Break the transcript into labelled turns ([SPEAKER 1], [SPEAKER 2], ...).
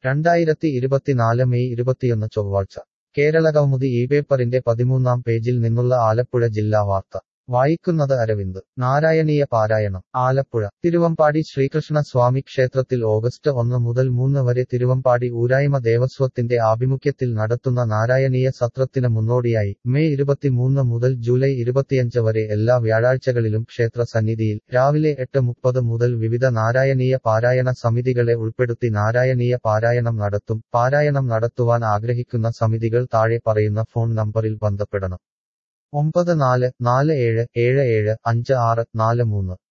[SPEAKER 1] രണ്ടായിരത്തി ഇരുപത്തിനാല് മെയ് ഇരുപത്തിയൊന്ന് ചൊവ്വാഴ്ച കേരളകൗമുദി ഈ പേപ്പറിന്റെ പതിമൂന്നാം പേജിൽ നിന്നുള്ള ആലപ്പുഴ ജില്ലാ വാർത്ത വായിക്കുന്നത് അരവിന്ദ് നാരായണീയ പാരായണം ആലപ്പുഴ തിരുവമ്പാടി ശ്രീകൃഷ്ണ സ്വാമി ക്ഷേത്രത്തിൽ ഓഗസ്റ്റ് ഒന്ന് മുതൽ മൂന്ന് വരെ തിരുവമ്പാടി ഊരായ്മ ദേവസ്വത്തിന്റെ ആഭിമുഖ്യത്തിൽ നടത്തുന്ന നാരായണീയ സത്രത്തിന് മുന്നോടിയായി മെയ് ഇരുപത്തിമൂന്ന് മുതൽ ജൂലൈ ഇരുപത്തിയഞ്ച് വരെ എല്ലാ വ്യാഴാഴ്ചകളിലും ക്ഷേത്ര സന്നിധിയിൽ രാവിലെ എട്ട് മുപ്പത് മുതൽ വിവിധ നാരായണീയ പാരായണ സമിതികളെ ഉൾപ്പെടുത്തി നാരായണീയ പാരായണം നടത്തും പാരായണം നടത്തുവാൻ ആഗ്രഹിക്കുന്ന സമിതികൾ താഴെ പറയുന്ന ഫോൺ നമ്പറിൽ ബന്ധപ്പെടണം ഒമ്പത് നാല് നാല് ഏഴ് ഏഴ് ഏഴ് അഞ്ച് ആറ് നാല് മൂന്ന്